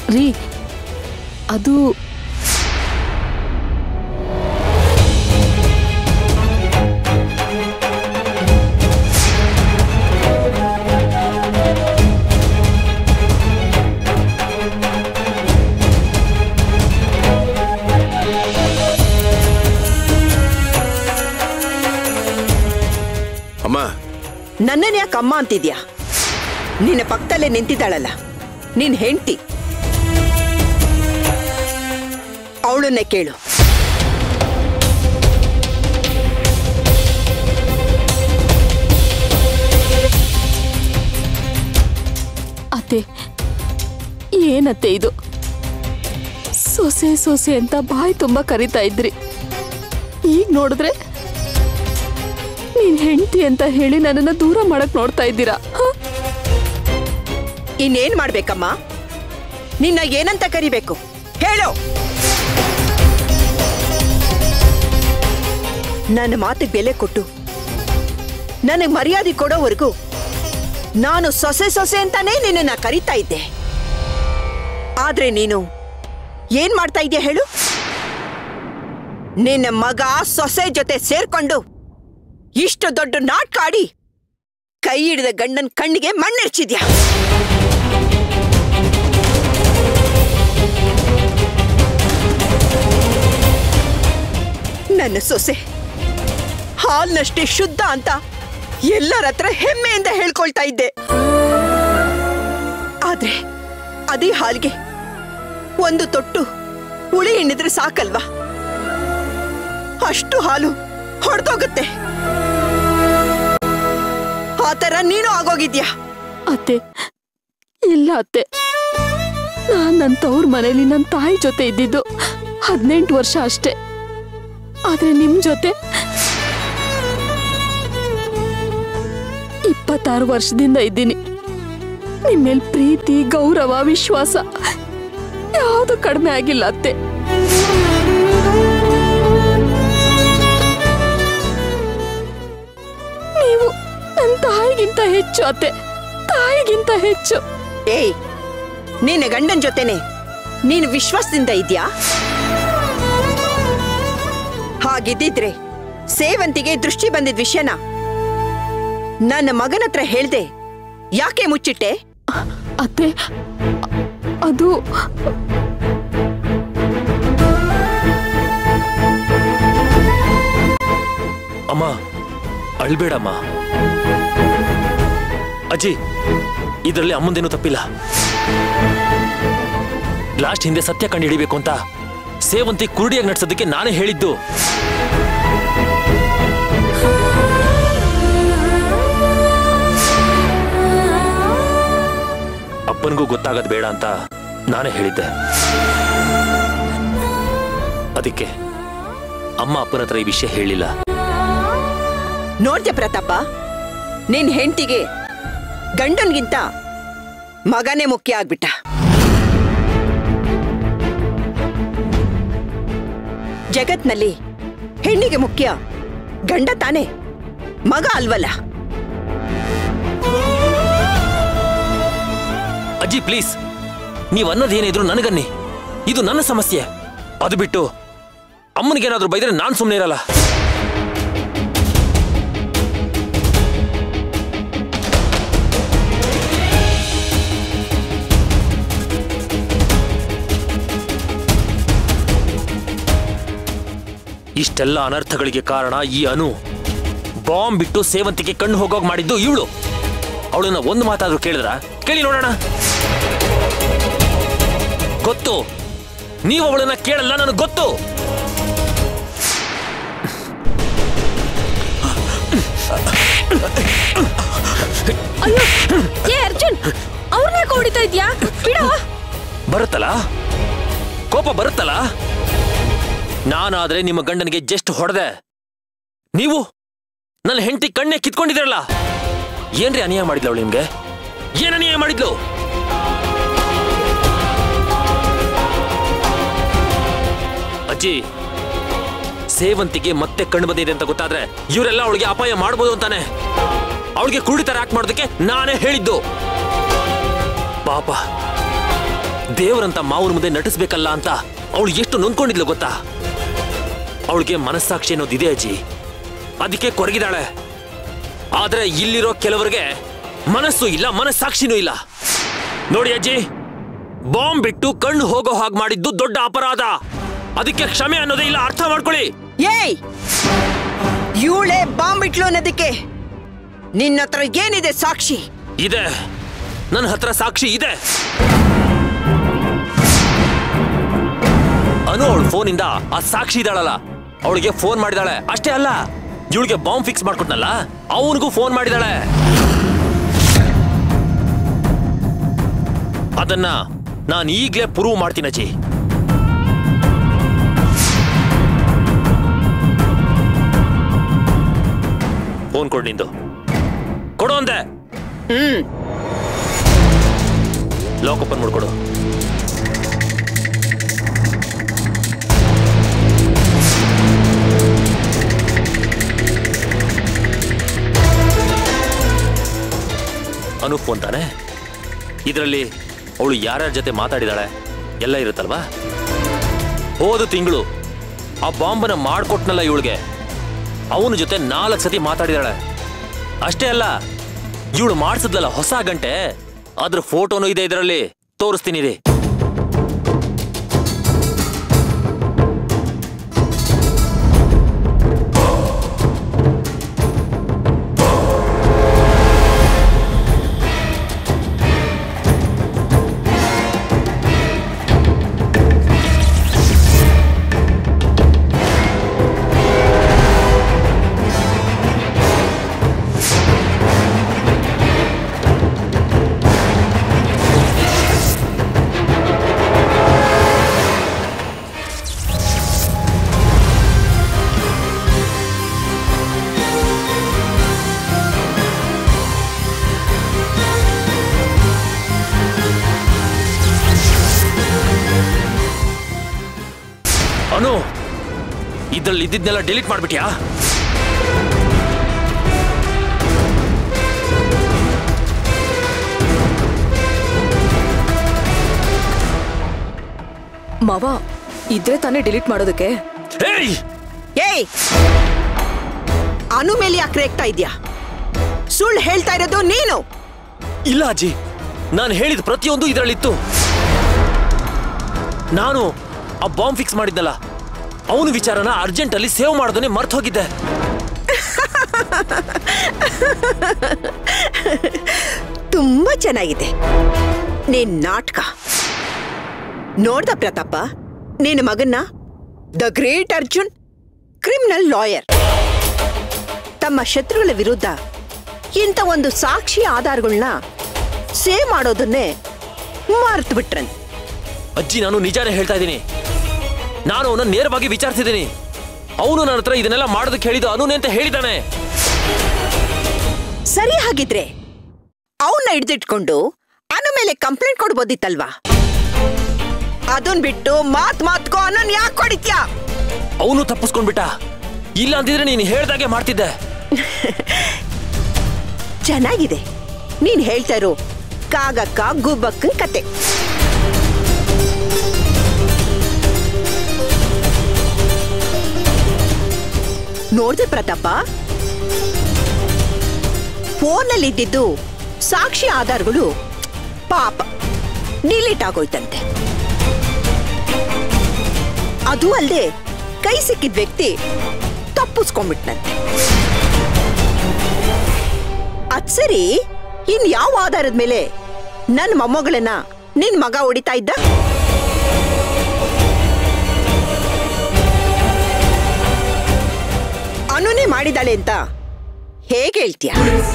ರೀ ಅದು ಅಮ್ಮ ನನ್ನನ್ ಯಾಕೆ ಅಮ್ಮ ಅಂತಿದ್ಯಾ ನಿನ್ನ ಪಕ್ಕದಲ್ಲೇ ನಿಂತಿದ್ದಾಳಲ್ಲ ನಿನ್ ಹೆಂಡ್ತಿ ಅವಳನ್ನೇ ಕೇಳು ಅತ್ತೆ ಏನತ್ತೆ ಇದು ಸೊಸೆ ಸೊಸೆ ಅಂತ ಬಾಯಿ ತುಂಬಾ ಕರಿತಾ ಇದ್ರಿ ಈಗ ನೋಡಿದ್ರೆ ನೀನ್ ಹೆಂಡತಿ ಅಂತ ಹೇಳಿ ನನ್ನನ್ನ ದೂರ ಮಾಡಕ್ ನೋಡ್ತಾ ಇದ್ದೀರಾ ಹ? ಇನ್ನೇನ್ ಮಾಡ್ಬೇಕಮ್ಮ ನಿನ್ನ ಏನಂತ ಕರಿಬೇಕು ಹೇಳು ನನ್ನ ಮಾತಿಗೆ ಬೆಲೆ ಕೊಟ್ಟು ನನಗೆ ಮರ್ಯಾದೆ ಕೊಡೋವರೆಗೂ ನಾನು ಸೊಸೆ ಸೊಸೆ ಅಂತಾನೇ ನಿನ್ನನ್ನ ಕರಿತಾ ಇದ್ದೆ ಆದ್ರೆ ನೀನು ಏನ್ ಮಾಡ್ತಾ ಇದೀಯ ಹೇಳು ನಿನ್ನ ಮಗ ಸೊಸೆ ಜೊತೆ ಸೇರ್ಕೊಂಡು ಇಷ್ಟು ದೊಡ್ಡ ನಾಟಕ ಆಡಿ ಕೈ ಹಿಡಿದ ಗಂಡನ್ ಕಣ್ಣಿಗೆ ಮಣ್ಣೆರ್ಚಿದ್ಯಾ ನನ್ನ ಸೊಸೆ ಹಾಲ್ನಷ್ಟೇ ಶುದ್ಧ ಅಂತ ಎಲ್ಲರ ಹತ್ರ ಹೆಮ್ಮೆಯಿಂದ ಹೇಳ್ಕೊಳ್ತಾ ಇದ್ದೆ ಆದ್ರೆ ಅದೇ ಹಾಲ್ಗೆ ಒಂದು ತೊಟ್ಟು ಹುಳಿ ಎಣ್ಣಿದ್ರೆ ಸಾಕಲ್ವಾ ಅಷ್ಟು ಹಾಲು ಹೊಡೆದೋಗುತ್ತೆ ಆ ಥರ ನೀನು ಆಗೋಗಿದ್ಯಾ ಅತ್ತೆ ಇಲ್ಲ ಅತ್ತೆ ನಾನ್ ನನ್ನ ತವ್ರ ಮನೇಲಿ ನನ್ನ ತಾಯಿ ಜೊತೆ ಇದ್ದಿದ್ದು ಹದಿನೆಂಟು ವರ್ಷ ಅಷ್ಟೇ ಆದ್ರೆ ನಿಮ್ ಜೊತೆ ಇಪ್ಪತ್ತಾರು ವರ್ಷದಿಂದ ಇದ್ದೀನಿ ನಿಮ್ ಮೇಲ್ ಪ್ರೀತಿ ಗೌರವ ವಿಶ್ವಾಸ ಯಾವುದು ಕಡಿಮೆ ಆಗಿಲ್ಲ ಅತ್ತೆ ನೀವು ನನ್ನ ತಾಯಿಗಿಂತ ಹೆಚ್ಚು ಅತ್ತೆ ತಾಯಿಗಿಂತ ಹೆಚ್ಚು ಏಯ್ ನಿನ್ನ ಗಂಡನ್ ಜೊತೆನೆ ನೀನು ವಿಶ್ವಾಸದಿಂದ ಇದ್ಯಾ ಹಾಗಿದ್ದಿದ್ರೆ ಸೇವಂತಿಗೆ ದೃಷ್ಟಿ ಬಂದಿದ್ ವಿಷಯನ ನನ್ನ ಮಗನ ಹತ್ರ ಹೇಳ್ದೆ ಯಾಕೆ ಮುಚ್ಚಿಟ್ಟೆ ಅತ್ತೆ ಅದು ಅಮ್ಮ ಅಳ್ಬೇಡಮ್ಮ ಅಜ್ಜಿ ಇದರಲ್ಲಿ ಅಮ್ಮಂದೇನು ತಪ್ಪಿಲ್ಲ ಲಾಸ್ಟ್ ಹಿಂದೆ ಸತ್ಯ ಕಂಡು ಹಿಡಿಬೇಕು ಅಂತ ಸೇವಂತಿ ಕುರುಡಿಯಾಗಿ ನಡ್ಸೋದಕ್ಕೆ ನಾನೇ ಹೇಳಿದ್ದು ಅಪ್ಪನಿಗೂ ಗೊತ್ತಾಗದ್ ಬೇಡ ಅಂತ ನಾನೇ ಹೇಳಿದ್ದೆ ಅದಕ್ಕೆ ಅಮ್ಮ ಅಪ್ಪನ ಹತ್ರ ಈ ವಿಷಯ ಹೇಳಿಲ್ಲ ನೋಡ್ದೆ ಪ್ರತಾಪ ನಿನ್ ಹೆಂಡತಿಗೆ ಗಂಡನ್ಗಿಂತ ಮಗನೇ ಮುಖ್ಯ ಆಗ್ಬಿಟ್ಟ ಜಗತ್ನಲ್ಲಿ ಹೆಣ್ಣಿಗೆ ಮುಖ್ಯ ಗಂಡ ತಾನೇ ಮಗ ಅಲ್ವಲ್ಲ ಅಜ್ಜಿ ಪ್ಲೀಸ್ ನೀವು ಅನ್ನೋದೇನಿದ್ರು ನನಗನ್ನಿ ಇದು ನನ್ನ ಸಮಸ್ಯೆ ಅದು ಬಿಟ್ಟು ಅಮ್ಮನಿಗೇನಾದ್ರೂ ಬೈದ್ರೆ ನಾನು ಸುಮ್ಮನೆ ಇರಲ್ಲ ಇಷ್ಟೆಲ್ಲ ಅನರ್ಥಗಳಿಗೆ ಕಾರಣ ಈ ಅನು ಬಾಂಬ್ ಬಿಟ್ಟು ಸೇವಂತಿಗೆ ಕಣ್ಣು ಹೋಗೋಗ್ ಮಾಡಿದ್ದು ಇವಳು ಅವಳನ್ನ ಒಂದು ಮಾತಾದ್ರೂ ಕೇಳಿದ್ರ ಕೇಳಿ ನೋಡೋಣ ಗೊತ್ತು ನೀವು ಅವಳನ್ನ ಕೇಳಲ್ಲ ನನಗೆ ಗೊತ್ತು ಏ ಅರ್ಜುನ್ ಅವ್ರನ್ನೇ ಹೊಡಿತಾ ಇದ್ಯಾ ಬಿಡೋ ಬರುತ್ತಲ್ಲ ಕೋಪ ಬರುತ್ತಲ್ಲ ನಾನಾದ್ರೆ ನಿಮ್ಮ ಗಂಡನಿಗೆ ಜಸ್ಟ್ ಹೊಡೆದೆ ನೀವು ನನ್ನ ಹೆಂಡತಿ ಕಣ್ಣೆ ಕಿತ್ಕೊಂಡಿದ್ದೀರಲ್ಲ ಏನ್ರಿ ಅನ್ಯಾಯ ಮಾಡಿದ್ಲು ಅವಳು ನಿಮ್ಗೆ ಏನ್ ಅನ್ಯಾಯ ಮಾಡಿದ್ಲು ಅಜ್ಜಿ ಸೇವಂತಿಗೆ ಮತ್ತೆ ಕಣ್ಣು ಬಂದಿದೆ ಅಂತ ಗೊತ್ತಾದ್ರೆ ಇವರೆಲ್ಲ ಅವಳಿಗೆ ಅಪಾಯ ಮಾಡ್ಬೋದು ಅಂತಾನೆ ಅವಳಿಗೆ ಕುಡಿತರ ಆಕ್ಟ್ ಮಾಡೋದಕ್ಕೆ ನಾನೇ ಹೇಳಿದ್ದು ಪಾಪ ದೇವರಂತ ಮಾವನ ಮುಂದೆ ನಟಿಸ್ಬೇಕಲ್ಲ ಅಂತ ಅವಳು ಎಷ್ಟು ನೊಂದ್ಕೊಂಡಿದ್ಲು ಗೊತ್ತಾ ಅವಳಿಗೆ ಮನಸ್ಸಾಕ್ಷಿ ಅನ್ನೋದಿದೆ ಅಜ್ಜಿ ಅದಕ್ಕೆ ಕೊರಗಿದಾಳೆ ಆದ್ರೆ ಇಲ್ಲಿರೋ ಕೆಲವರಿಗೆ ಮನಸ್ಸು ಇಲ್ಲ ಮನಸ್ಸಾಕ್ಷಿನೂ ಇಲ್ಲ ನೋಡಿ ಅಜ್ಜಿ ಬಾಂಬ್ ಬಿಟ್ಟು ಕಣ್ಣು ಹೋಗೋ ಹಾಗೆ ಮಾಡಿದ್ದು ದೊಡ್ಡ ಅಪರಾಧ ಅದಕ್ಕೆ ಕ್ಷಮೆ ಅನ್ನೋದೇ ಇಲ್ಲ ಅರ್ಥ ಮಾಡ್ಕೊಳ್ಳಿ ಏಯ್ ಇವಳೆ ಬಾಂಬ್ ಇಟ್ಲು ಅನ್ನೋದಕ್ಕೆ ನಿನ್ನ ಹತ್ರ ಏನಿದೆ ಸಾಕ್ಷಿ ಇದೆ ನನ್ನ ಹತ್ರ ಸಾಕ್ಷಿ ಇದೆ ಅನು ಅವಳ ಫೋನಿಂದ ಆ ಸಾಕ್ಷಿ ಇದ್ದಾಳಲ್ಲ ಅವಳಿಗೆ ಫೋನ್ ಮಾಡಿದಾಳೆ ಅಷ್ಟೇ ಅಲ್ಲ ಇವಳಿಗೆ ಬಾಂಬ್ ಫಿಕ್ಸ್ ಮಾಡ್ಕೊಟ್ನಲ್ಲ ಅವನಿಗೂ ಫೋನ್ ಮಾಡಿದಾಳೆ ಅದನ್ನ ನಾನು ಈಗ್ಲೇ ಪ್ರೂವ್ ಮಾಡ್ತೀನಿ ಅಜ್ಜಿ ಫೋನ್ ಕೊಡು ನಿಂದು ಕೊಡು ಅಂದೆ ಹ್ಮ್ ಲಾಕ್ ಓಪನ್ ಮಾಡ್ಕೊಡು ಅನು ಫೋನ್ ತಾನೆ ಇದರಲ್ಲಿ ಅವಳು ಯಾರ್ಯಾರ ಜೊತೆ ಮಾತಾಡಿದಾಳೆ ಎಲ್ಲ ಇರುತ್ತಲ್ವಾ ಹೋದ ತಿಂಗಳು ಆ ಬಾಂಬನ ಮಾಡ್ಕೊಟ್ನಲ್ಲ ಇವಳಿಗೆ ಅವನ ಜೊತೆ ನಾಲ್ಕು ಸತಿ ಮಾತಾಡಿದಾಳೆ ಅಷ್ಟೇ ಅಲ್ಲ ಇವಳು ಮಾಡಿಸಿದ್ಲಲ್ಲ ಹೊಸ ಗಂಟೆ ಅದ್ರ ಫೋಟೋನು ಇದೆ ಇದರಲ್ಲಿ ತೋರಿಸ್ತೀನಿ ರೀ ಅನು ಇದ್ರಲ್ಲಿ ಇದ್ದಿದ್ನೆಲ್ಲ ಡಿಲೀಟ್ ಮಾಡ್ಬಿಟ್ಯಾ ಮಾವ ಇದ್ರೆ ತಾನೇ ಡಿಲೀಟ್ ಮಾಡೋದಕ್ಕೆ ಏಯ್ ಏಯ್ ಅನು ಮೇಲೆ ಯಾಕೆ ರೇಗ್ತಾ ಇದ್ಯಾ ಸುಳ್ಳು ಹೇಳ್ತಾ ಇರೋದು ನೀನು ಇಲ್ಲ ಅಜ್ಜಿ ನಾನು ಹೇಳಿದ ಪ್ರತಿಯೊಂದು ಇದರಲ್ಲಿತ್ತು ನಾನು ಆ ಬಾಂಬ್ ಫಿಕ್ಸ್ ಮಾಡಿದ್ನಲ್ಲ ಅವನ ವಿಚಾರನ ಅರ್ಜೆಂಟ್ ಅಲ್ಲಿ ಸೇವ್ ಮಾಡೋದನ್ನೇ ಮರ್ತು ಹೋಗಿದ್ದೆ ತುಂಬಾ ಚೆನ್ನಾಗಿದೆ ನಿನ್ ನಾಟಕ ನೋಡ್ದ ಪ್ರತಾಪ ನಿನ್ನ ಮಗನ್ನ the great Arjun criminal lawyer ತಮ್ಮ ಶತ್ರುಗಳ ವಿರುದ್ಧ ಇಂಥ ಒಂದು ಸಾಕ್ಷಿ ಆಧಾರಗಳನ್ನ ಸೇವ್ ಮಾಡೋದನ್ನೇ ಮರ್ತು ಬಿಟ್ರನ್ ಅಜ್ಜಿ ನಾನು ನಿಜಾನೇ ಹೇಳ್ತಾ ಇದ್ದೀನಿ ನಾನು ಅವನನ್ನ ನೇರವಾಗಿ ವಿಚಾರಿಸಿದ್ದೀನಿ ಅವನು ನನ್ನ ಹತ್ರ ಇದನ್ನೆಲ್ಲ ಮಾಡೋದಕ್ಕೆ ಹೇಳಿದ್ದು ಅನುನೇ ಅಂತ ಹೇಳಿದ್ದಾನೆ ಸರಿ ಹಾಗಿದ್ರೆ ಅವನ್ನ ಹಿಡ್ದಿಟ್ಕೊಂಡು ಅನು ಮೇಲೆ ಕಂಪ್ಲೇಂಟ್ ಕೊಡ್ಬೋದಿತ್ತಲ್ವಾ ಅದನ್ ಬಿಟ್ಟು ಮಾತ್ ಮಾತ್ಕೋ ಅನ್ನನ್ ಯಾಕೆ ಹೊಡಿತ್ಯಾ ಅವನು ತಪ್ಪಿಸ್ಕೊಂಡ್ಬಿಟ್ಟ ಇಲ್ಲ ಅಂತಿದ್ರೆ ನೀನು ಹೇಳ್ದಾಗೆ ಮಾಡ್ತಿದ್ದೆ ಚೆನ್ನಾಗಿದೆ ನೀನ್ ಹೇಳ್ತಾ ಇರೋ ಕಾಗಕ್ಕ ಗುಬ್ಬಕ್ಕನ್ ಕತೆ ನೋಡ್ದೆ ಪ್ರತಾಪ ಫೋನಲ್ಲಿ ಇದ್ದಿದ್ದು ಸಾಕ್ಷಿ ಆಧಾರಗಳು ಪಾಪ ಡಿಲೀಟ್ ಆಗೋಯ್ತಂತೆ ಅದು ಅಲ್ಲದೆ ಕೈ ಸಿಕ್ಕಿದ ವ್ಯಕ್ತಿ ತಪ್ಪಿಸ್ಕೊಂಡ್ಬಿಟ್ನಂತೆ ಅದ್ ಸರಿ ಇನ್ ಯಾವ ಆಧಾರದ ಮೇಲೆ ನನ್ ಮೊಮ್ಮಗಳನ್ನ ನಿನ್ ಮಗ ಹೊಡಿತಾ ಇದ್ದ ಅನುನೇ ಮಾಡಿದಾಳೆ ಅಂತ ಹೇಗೆ ಹೇಳ್ತೀಯ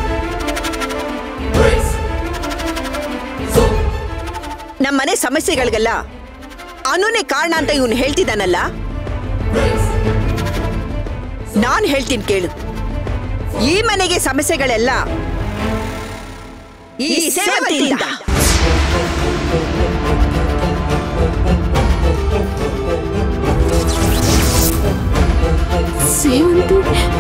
ನಮ್ಮನೆ ಸಮಸ್ಯೆಗಳಿಗೆಲ್ಲ ಅನುನೇ ಕಾರಣ ಅಂತ ಇವನು ಹೇಳ್ತಿದ್ದಾನಲ್ಲ ನಾನ್ ಹೇಳ್ತೀನಿ ಕೇಳು ಈ ಮನೆಗೆ ಸಮಸ್ಯೆಗಳೆಲ್ಲ ಈ ಸೇವತಿಯಿಂದ ಸೇವಂತಿ